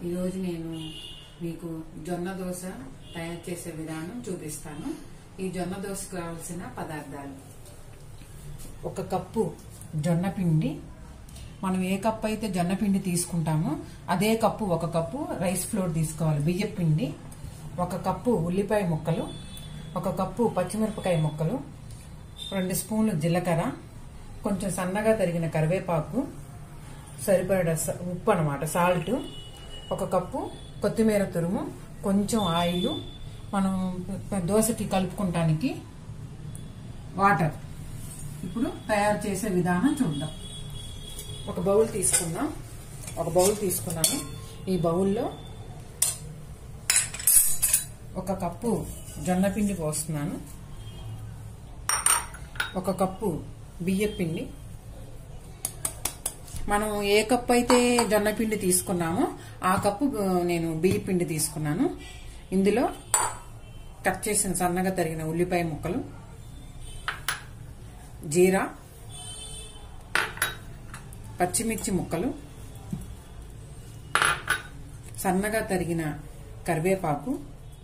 ఈరోజు నేను మీకు జొన్న దోశ తయారు చేసే విధానం చూపిస్తాను ఈ జొన్న దోశకు కావాల్సిన పదార్థాలు ఒక కప్పు జొన్న పిండి మనం ఏ కప్పు అయితే జొన్న పిండి తీసుకుంటామో అదే కప్పు ఒక కప్పు రైస్ ఫ్లోర్ తీసుకోవాలి బియ్య పిండి ఒక కప్పు ఉల్లిపాయ ముక్కలు ఒక కప్పు పచ్చిమిరపకాయ ముక్కలు రెండు స్పూన్లు జీలకర్ర కొంచెం సన్నగా తరిగిన కరివేపాకు సరిపడా స- ఉప్పు అనమాట సాల్ట్ ఒక కప్పు కొత్తిమీర తురుము కొంచెం ఆయిల్ మనం దోశకి కలుపుకుంటానికి వాటర్ ఇప్పుడు తయారు చేసే విధానం చూద్దాం ఒక బౌల్ తీసుకుందాం ఒక బౌల్ తీసుకున్నాను ఈ బౌల్లో ఒక కప్పు జొన్న పిండి పోస్తున్నాను ఒక కప్పు బియ్య పిండి మనం ఏ కప్పు అయితే జొన్న పిండి తీసుకున్నామో ఆ కప్పు ఆ, నేను బియ్య పిండి తీసుకున్నాను ఇందులో కట్ చేసిన సన్నగా తరిగిన ఉల్లిపాయ ముక్కలు జీరా పచ్చిమిర్చి ముక్కలు సన్నగా తరిగిన కరివేపాకు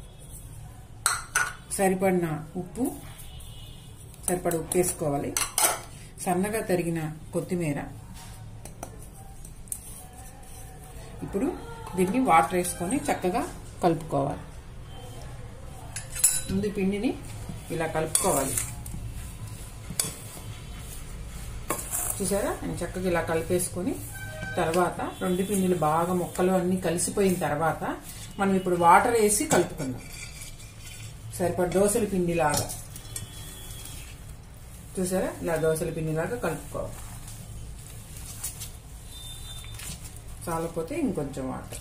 సరిపడిన ఉప్పు సరిపడ ఉప్పు వేసుకోవాలి సన్నగా తరిగిన కొత్తిమీర ఇప్పుడు దీన్ని వాటర్ వేసుకొని చక్కగా కలుపుకోవాలి ముందు ఈ పిండిని ఇలా కలుపుకోవాలి చూసారా నేను చక్కగా ఇలా కలిపేసుకొని తర్వాత రెండు పిండిలు బాగా ముక్కలు అన్ని కలిసిపోయిన తర్వాత మనం ఇప్పుడు వాటర్ వేసి కలుపుకుందాం సరిపడ దోశల పిండిలాగా చూసారా ఇలా దోశల పిండిలాగా కలుపుకోవాలి చాలపోతే ఇంకొంచెం వాటర్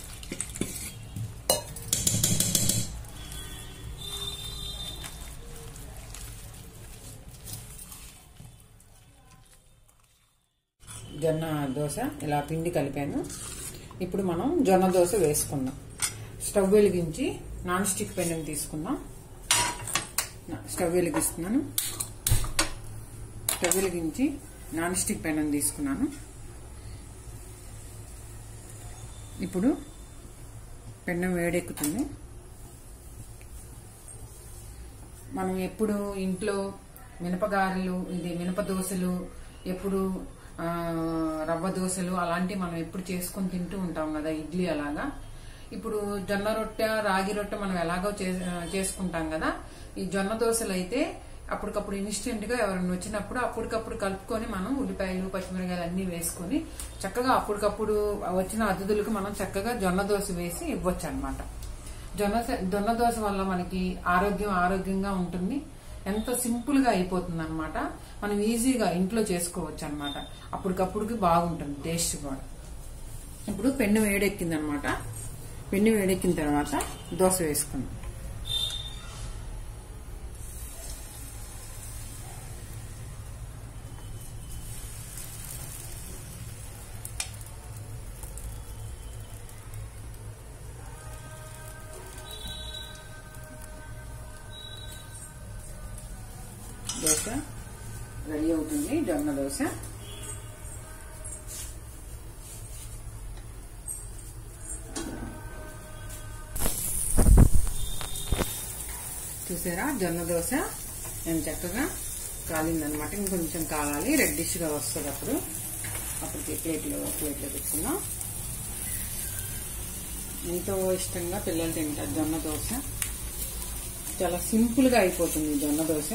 జొన్న దోశ ఇలా పిండి కలిపాను ఇప్పుడు మనం జొన్న దోశ వేసుకుందాం స్టవ్ వెలిగించి నాన్ స్టిక్ పెనం తీసుకుందాం నా- స్టవ్ వెలిగిస్తున్నాను స్టవ్ వెలిగించి నాన్ స్టిక్ పెనం తీసుకున్నాను ఇప్పుడు పెన్నం వేడెక్కుతుంది మనం ఎప్పుడు ఇంట్లో మినపగారెలు ఇది మినప దోశలు ఎప్పుడు ఆ, రవ్వ దోశలు అలాంటివి మనం ఎప్పుడు చేసుకొని తింటూ ఉంటాం కదా ఇడ్లీ అలాగా ఇప్పుడు జొన్న రొట్టె రాగి రొట్టె మనం ఎలాగో చే- చేసుకుంటాం కదా ఈ జొన్న దోశలు అయితే అప్పటికప్పుడు ఇన్స్టెంట్ గా ఎవరైనా వచ్చినప్పుడు అప్పటికప్పుడు కలుపుకొని మనం ఉల్లిపాయలు పచ్చిమిరకాయలు అన్ని వేసుకొని చక్కగా అప్పటికప్పుడు వచ్చిన అతిథులకు మనం చక్కగా జొన్న దోశ వేసి ఇవ్వచ్చు అనమాట జొన్న జొన్న దోశ వల్ల మనకి ఆరోగ్యం ఆరోగ్యంగా ఉంటుంది ఎంతో సింపుల్ గా అయిపోతుంది అనమాట మనం ఈజీగా ఇంట్లో చేసుకోవచ్చు అనమాట అప్పటికప్పుడుకి బాగుంటుంది టేస్ట్ కూడా ఇప్పుడు పెన్ను వేడెక్కింది అనమాట పెన్ను వేడెక్కిన తర్వాత దోశ వేసుకుందాం దోశ రెడీ అవుతుంది జొన్న దోశ చూసారా జొన్న దోశ నేను చక్కగా కాలిందనమాట ఇంకొంచెం కాలాలి రెడ్డిష్ గా వస్తుంది అప్పుడు అప్పుడు ప్లేట్లో ప్లేట్లో పెట్టుకుందాం ఎంతో ఇష్టంగా పిల్లలు తింటారు జొన్న దోశ చాలా సింపుల్ గా అయిపోతుంది ఈ జొన్న దోశ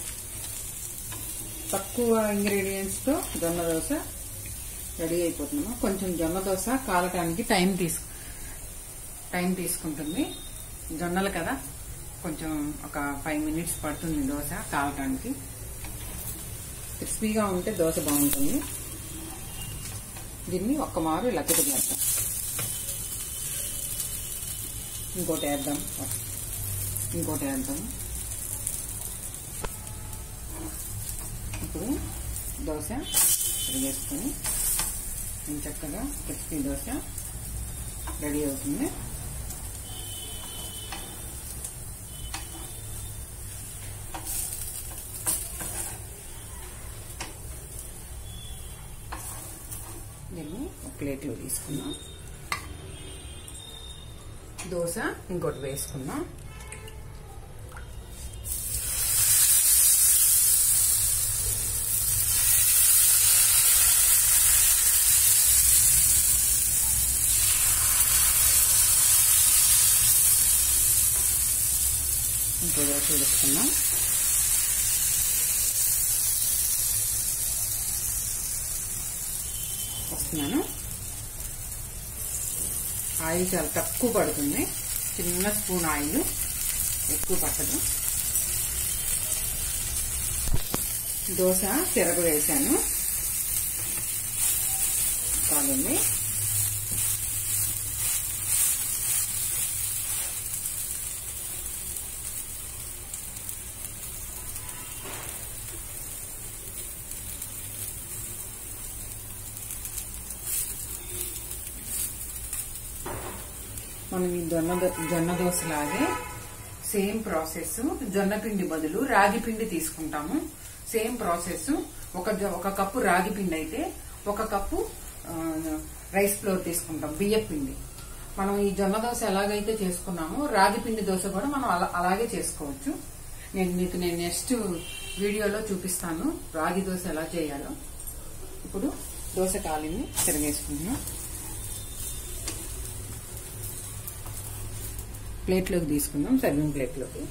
తక్కువ ఇంగ్రీడియంట్స్ తో జొన్న దోశ రెడీ అయిపోతున్నాము కొంచెం జొన్న దోశ కాలటానికి టైం తీసుకు టైం తీసుకుంటుంది జొన్నలు కదా కొంచెం ఒక ఫైవ్ మినిట్స్ పడుతుంది దోశ కాలటానికి క్రిస్పీగా ఉంటే దోశ బాగుంటుంది దీన్ని ఒక్క మారు ఇలా తిరిగేద్దాం ఇంకోటి వేద్దాం ఇంకోటి వేద్దాం ఇప్పుడు దోశ వేసుకొని చక్కగా క్రిస్పీ దోశ రెడీ అవుతుంది దీన్ని ఒక ప్లేట్లో తీసుకుందాం దోశ ఇంకోటి వేసుకుందాం ఇంకో దోశ వేసుకుందాం వస్తున్నాను ఆయిల్ చాలా తక్కువ పడుతుంది చిన్న స్పూన్ ఆయిల్ ఎక్కువ పట్టదు దోశ తిరగ వేసాను కాలండి మనం ఈ జొన్న దో- జొన్న దోశ లాగే సేమ్ ప్రాసెస్ జొన్న పిండి బదులు రాగి పిండి తీసుకుంటాము సేమ్ ప్రాసెస్ ఒక జొ- ఒక కప్పు రాగి పిండి అయితే ఒక కప్పు ఆ, రైస్ ఫ్లోర్ తీసుకుంటాం బియ్య పిండి మనం ఈ జొన్న దోశ ఎలాగైతే చేసుకున్నామో రాగి పిండి దోశ కూడా మనం అలా అలాగే చేసుకోవచ్చు నేను మీకు నేను నెక్స్ట్ వీడియోలో చూపిస్తాను రాగి దోశ ఎలా చేయాలో ఇప్పుడు దోశ కాలిని తిరగేసుకుంటున్నాం ప్లేట్లోకి తీసుకుందాం సర్వింగ్ ప్లేట్లోకి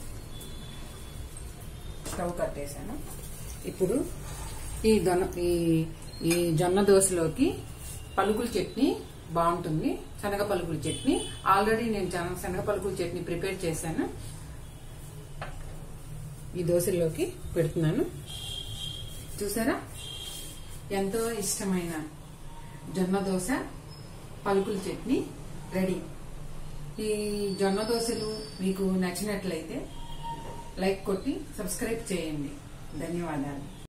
స్టవ్ కట్టేశాను ఇప్పుడు ఈ దొన ఈ ఈ జొన్న దోశలోకి పలుకుల చట్నీ బాగుంటుంది శనగ పలుకుల చట్నీ ఆల్రెడీ నేను జన- శనగ పలుకుల చట్నీ ప్రిపేర్ చేశాను ఈ దోశలోకి పెడుతున్నాను చూసారా ఎంతో ఇష్టమైన జొన్న దోశ పలుకుల చట్నీ రెడీ ఈ జొన్న దోశలు మీకు నచ్చినట్లయితే లైక్ కొట్టి సబ్స్క్రైబ్ చేయండి ధన్యవాదాలు